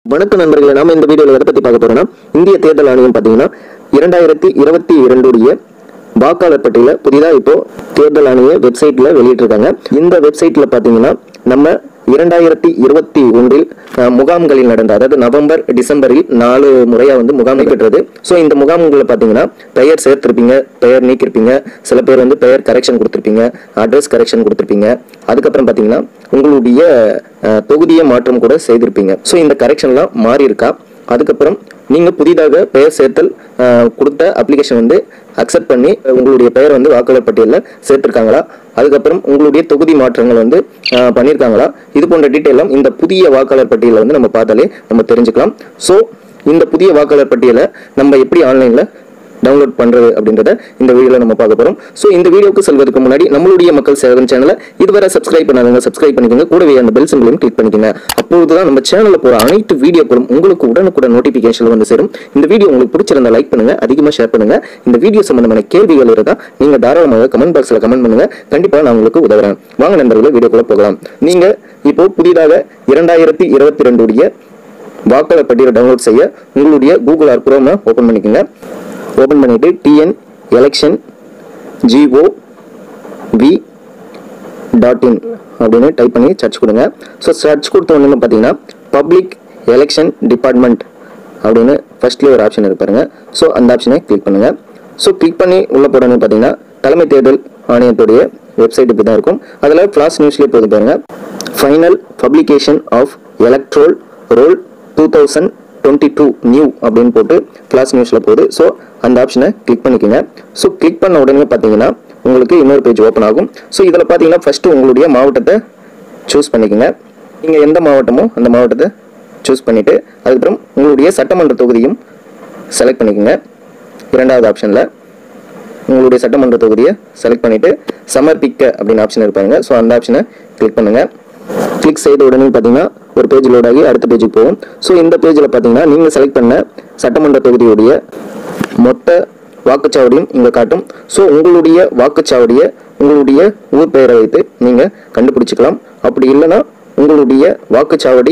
வணக்கம் நண்பர்களே நாம இந்த வீடியோல எதை பத்தி பார்க்க போறோம்னா இந்திய தேர்தல் ஆணையம் பாத்தீங்கன்னா இரண்டாயிரத்தி இருபத்தி இரண்டுடைய வாக்காளர் பட்டியல புதிதா இப்போ தேர்தல் ஆணைய வெப்சைட்ல வெளியிட்டிருக்காங்க இந்த வெப்சைட்ல பாத்தீங்கன்னா நம்ம இரண்டாயிரத்தி இருபத்தி ஒன்றில் அஹ், முகாம்களில் நடந்த அதாவது நவம்பர் டிசம்பரில் நாலு முறையா வந்து முகாம் நடைபெற்றது ஸோ இந்த முகாம்களில் பார்த்தீங்கன்னா பெயர் சேர்த்திருப்பீங்க பெயர் நீக்கிருப்பீங்க சில பேர் வந்து பெயர் கரெக்ஷன் கொடுத்துருப்பீங்க அட்ரஸ் கரெக்ஷன் கொடுத்துருப்பீங்க அதுக்கப்புறம் பார்த்தீங்கன்னா உங்களுடைய அஹ், தொகுதியை மாற்றம் கூட செய்திருப்பீங்க ஸோ இந்த கரெக்ஷன்லாம் மாறி இருக்கா அதுக்கப்புறம் நீங்கள் புதிதாக பெயர் சேர்த்தல் அஹ், கொடுத்த அப்ளிகேஷன் வந்து அக்செப்ட் பண்ணி உங்களுடைய பெயர் வந்து வாக்காளர் பட்டியலில் சேர்த்திருக்காங்களா அதுக்கப்புறம் உங்களுடைய தொகுதி மாற்றங்கள் வந்து அஹ், பண்ணியிருக்காங்களா இது போன்ற டீட்டெயிலாம் இந்த புதிய வாக்காளர் பட்டியலை வந்து நம்ம பார்த்தாலே நம்ம தெரிஞ்சுக்கலாம் ஸோ இந்த புதிய வாக்காளர் பட்டியலை நம்ம எப்படி ஆன்லைனில் டவுன்லோட் பண்றது அப்படின்றத இந்த வீடியோல நம்ம பார்க்க போறோம் ஸோ இந்த வீடியோக்கு செல்வதற்கு முன்னாடி நம்மளுடைய மக்கள் சேவகன் சேனலை இதுவரை சப்ஸ்கிரைப் பண்ணாதவங்க சப்ஸ்கிரைப் பண்ணிக்கோங்க கூடவே அந்த பெல் சிம்பிளையும் கிளிக் பண்ணிக்கோங்க அப்பொழுதுதான் நம்ம சேனல்ல போற அனைத்து வீடியோக்களும் உங்களுக்கு உடனுக்குடன் நோட்டிபிகேஷன் வந்து சேரும் இந்த வீடியோ உங்களுக்கு பிடிச்சிருந்தா லைக் பண்ணுங்க அதிகமா ஷேர் பண்ணுங்க இந்த வீடியோ சம்பந்தமான கேள்விகள் இருந்தா நீங்க தாராளமாக கமெண்ட் பாக்ஸ்ல கமெண்ட் பண்ணுங்க கண்டிப்பா நான் உங்களுக்கு உதவுறேன் வாங்க நண்பர்களே வீடியோக்குள்ள போகலாம் நீங்க இப்போ புதிதாக இரண்டாயிரத்தி இருபத்தி ரெண்டுடைய வாக்காளர் பட்டியலை டவுன்லோட் செய்ய உங்களுடைய கூகுள் ஆர் குரோமை ஓப்பன் பண்ணிக்கோங்க ஓப்பன் பண்ணிட்டு TN election G O V dot in அப்படின்னு டைப் பண்ணி சர்ச் கொடுங்க ஸோ சர்ச் கொடுத்த உடனே பார்த்தீங்கன்னா பப்ளிக் எலெக்ஷன் டிபார்ட்மெண்ட் அப்படின்னு ஃபர்ஸ்ட்லேயே ஒரு ஆப்ஷன் இருக்கு பாருங்க ஸோ அந்த ஆப்ஷனை கிளிக் பண்ணுங்க ஸோ கிளிக் பண்ணி உள்ள போடனே பார்த்தீங்கன்னா தலைமை தேர்தல் ஆணையத்துடைய வெப்சைட் இப்படி தான் இருக்கும் அதில் ஃபிளாஷ் நியூஸ்லேயே போது பாருங்க final publication of electoral roll two thousand twenty two new அப்படின்னு போட்டு ஃபிளாஷ் நியூஸில் போகுது ஸோ அந்த ஆப்ஷனை கிளிக் பண்ணிக்கோங்க ஸோ கிளிக் பண்ண உடனே பார்த்தீங்கன்னா உங்களுக்கு இன்னொரு பேஜ் ஓப்பன் ஆகும் ஸோ இதில் பார்த்தீங்கன்னா ஃபஸ்ட்டு உங்களுடைய மாவட்டத்தை சூஸ் பண்ணிக்கோங்க நீங்கள் எந்த மாவட்டமோ அந்த மாவட்டத்தை சூஸ் பண்ணிவிட்டு அதுக்கப்புறம் உங்களுடைய சட்டமன்ற தொகுதியும் செலக்ட் பண்ணிக்கோங்க இரண்டாவது ஆப்ஷனில் உங்களுடைய சட்டமன்ற தொகுதியை செலக்ட் பண்ணிவிட்டு சமர்ப்பிக்க அப்படின்னு ஆப்ஷன் இருப்பாங்க ஸோ அந்த ஆப்ஷனை கிளிக் பண்ணுங்கள் கிளிக் செய்த உடனே பார்த்தீங்கன்னா ஒரு பேஜ் லோட் ஆகி அடுத்த பேஜுக்கு போகும் ஸோ இந்த பேஜில் பார்த்தீங்கன்னா நீங்கள் செலக்ட் பண்ண சட்டமன்ற தொகுதியுடைய மொத்த வாக்குச்சாவடியும் இங்கே காட்டும் ஸோ உங்களுடைய வாக்குச்சாவடியை உங்களுடைய ஊர் பெயரை வைத்து நீங்கள் கண்டுபிடிச்சிக்கலாம் அப்படி இல்லைன்னா உங்களுடைய வாக்குச்சாவடி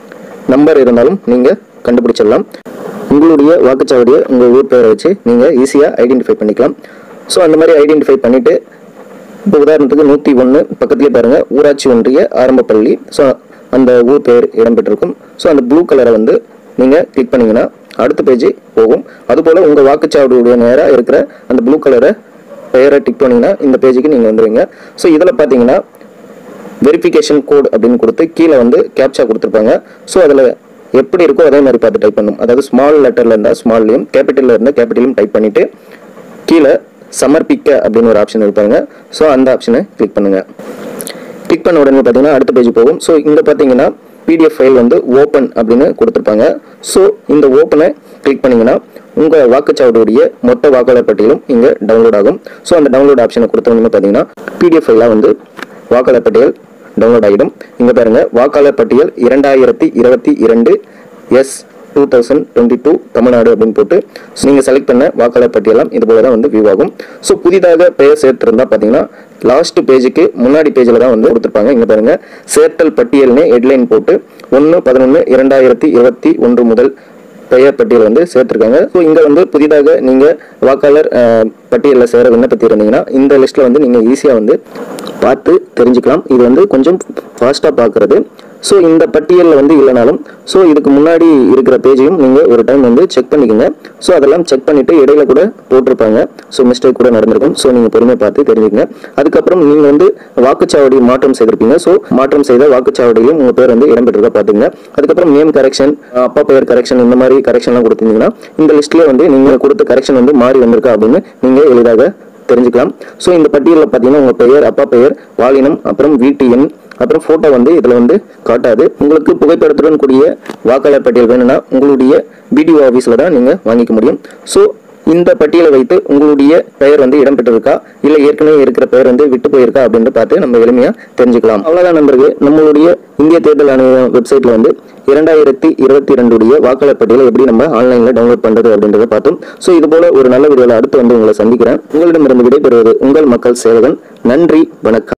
நம்பர் இருந்தாலும் நீங்கள் கண்டுபிடிச்சிடலாம் உங்களுடைய வாக்குச்சாவடியை உங்கள் ஊர் பெயரை வச்சு நீங்கள் ஈஸியாக ஐடென்டிஃபை பண்ணிக்கலாம் ஸோ அந்த மாதிரி ஐடென்டிஃபை பண்ணிவிட்டு இப்போ உதாரணத்துக்கு நூற்றி ஒன்று பக்கத்துலேயே பாருங்கள் ஊராட்சி ஒன்றிய ஆரம்ப பள்ளி ஸோ அந்த ஊர் பெயர் இடம்பெற்றிருக்கும் ஸோ அந்த ப்ளூ கலரை வந்து நீங்கள் கிளிக் பண்ணீங்கன்னா அடுத்த பேஜ் போகும் அதுபோல் உங்கள் வாக்குச்சாவடியுடைய நேராக இருக்கிற அந்த ப்ளூ கலரை பெயரை டிக் பண்ணீங்கன்னா இந்த பேஜுக்கு நீங்கள் வந்துடுவீங்க ஸோ இதில் பார்த்தீங்கன்னா வெரிஃபிகேஷன் கோட் அப்படின்னு கொடுத்து கீழே வந்து கேப்சா கொடுத்துருப்பாங்க ஸோ அதில் எப்படி இருக்கோ அதே மாதிரி பார்த்து டைப் பண்ணும் அதாவது ஸ்மால் லெட்டரில் இருந்தால் ஸ்மால்லையும் கேபிட்டலில் இருந்தால் கேபிட்டலையும் டைப் பண்ணிவிட்டு கீழே சமர்ப்பிக்க அப்படின்னு ஒரு ஆப்ஷன் இருப்பாங்க ஸோ அந்த ஆப்ஷனை கிளிக் பண்ணுங்கள் கிளிக் பண்ண உடனே பார்த்தீங்கன்னா அடுத்த பேஜ் போகும் ஸோ இங்கே பார்த்தீங்கன்னா பிடிஎஃப் ஃபைல் வந்து ஓப்பன் அப்படின்னு கொடுத்துருப்பாங்க ஸோ இந்த ஓப்பனை கிளிக் பண்ணீங்கன்னா உங்கள் வாக்குச்சாவடியுடைய மொத்த வாக்காளர் பட்டியலும் இங்கே டவுன்லோட் ஆகும் ஸோ அந்த டவுன்லோட் ஆப்ஷனை கொடுத்த உடனே பார்த்தீங்கன்னா பிடிஎஃப் ஃபைலாக வந்து வாக்காளர் பட்டியல் டவுன்லோட் ஆகிடும் இங்கே பாருங்க வாக்காளர் பட்டியல் இரண்டாயிரத்தி இருபத்தி இரண்டு S two thousand twenty two Tamil Nadu அப்படின்னு போட்டு நீங்கள் செலக்ட் பண்ண வாக்காளர் பட்டியலாம் இது போல தான் வந்து வியூ ஆகும் ஸோ புதிதாக பெயர் சேர்த்திருந்தா பார்த்தீங்கன்னா லாஸ்ட் பேஜுக்கு முன்னாடி பேஜில் தான் வந்து கொடுத்துருப்பாங்க இங்கே பாருங்க சேர்த்தல் பட்டியல்னு ஹெட்லைன் போட்டு ஒன்று பதினொன்று இரண்டாயிரத்தி இருபத்தி ஒன்று முதல் பெயர் பட்டியல் வந்து சேர்த்துருக்காங்க ஸோ இங்கே வந்து புதிதாக நீங்கள் வாக்காளர் அஹ், பட்டியலில் சேர விண்ணப்பத்தி இருந்தீங்கன்னா இந்த லிஸ்ட்டில் வந்து நீங்கள் ஈஸியாக வந்து பார்த்து தெரிஞ்சுக்கலாம் இது வந்து கொஞ்சம் ஃபாஸ்ட்டாக பார்க்குறது ஸோ இந்த பட்டியலில் வந்து இல்லைனாலும் ஸோ இதுக்கு முன்னாடி இருக்கிற பேஜையும் நீங்கள் ஒரு டைம் வந்து செக் பண்ணிக்கோங்க ஸோ அதெல்லாம் செக் பண்ணிவிட்டு இடையில கூட போட்டிருப்பாங்க ஸோ மிஸ்டேக் கூட நடந்திருக்கும் ஸோ நீங்கள் பொறுமையாக பார்த்து தெரிஞ்சுக்கங்க அதுக்கப்புறம் நீங்கள் வந்து வாக்குச்சாவடி மாற்றம் செய்திருப்பீங்க ஸோ மாற்றம் செய்த வாக்குச்சாவடியிலும் உங்கள் பேர் வந்து இடம்பெற்றிருக்கா பார்த்துங்க அதுக்கப்புறம் நேம் கரெக்ஷன் அப்பா பெயர் கரெக்ஷன் இந்த மாதிரி கரெக்ஷன்லாம் கொடுத்தீங்கன்னா இந்த லிஸ்ட்லேயே வந்து நீங்கள் கொடுத்த கரெக்ஷன் வந்து மாறி வந்திருக்கா அப்படின்னு நீங்கள் எளிதாக தெரிஞ்சுக்கலாம் ஸோ இந்த பட்டியலில் பார்த்தீங்கன்னா உங்கள் பெயர் அப்பா பெயர் வாலினம் அப்புறம் வீட்டு எண் அப்புறம் ஃபோட்டோ வந்து இதில் வந்து காட்டாது உங்களுக்கு புகைப்படத்துடன் கூடிய வாக்காளர் பட்டியல் வேணும்னா உங்களுடைய பிடிஓ ஆஃபீஸில் தான் நீங்கள் வாங்கிக்க முடியும் ஸோ இந்த பட்டியலை வைத்து உங்களுடைய பெயர் வந்து இடம்பெற்றிருக்கா இல்லை ஏற்கனவே இருக்கிற பெயர் வந்து விட்டு போயிருக்கா அப்படின்னு பார்த்து நம்ம எளிமையாக தெரிஞ்சுக்கலாம் அவ்வளோதான் நண்பர்களே நம்மளுடைய இந்திய தேர்தல் ஆணைய வெப்சைட்டில் வந்து இரண்டாயிரத்தி இருபத்தி ரெண்டுடைய வாக்காளர் பட்டியலை எப்படி நம்ம ஆன்லைனில் டவுன்லோட் பண்ணுறது அப்படின்றத பார்த்தோம் ஸோ இது போல ஒரு நல்ல வீடியோவில் அடுத்து வந்து உங்களை சந்திக்கிறேன் உங்களிடமிருந்து விடைபெறுவது உங்கள் மக்கள் சேவகன் நன்றி வணக்கம்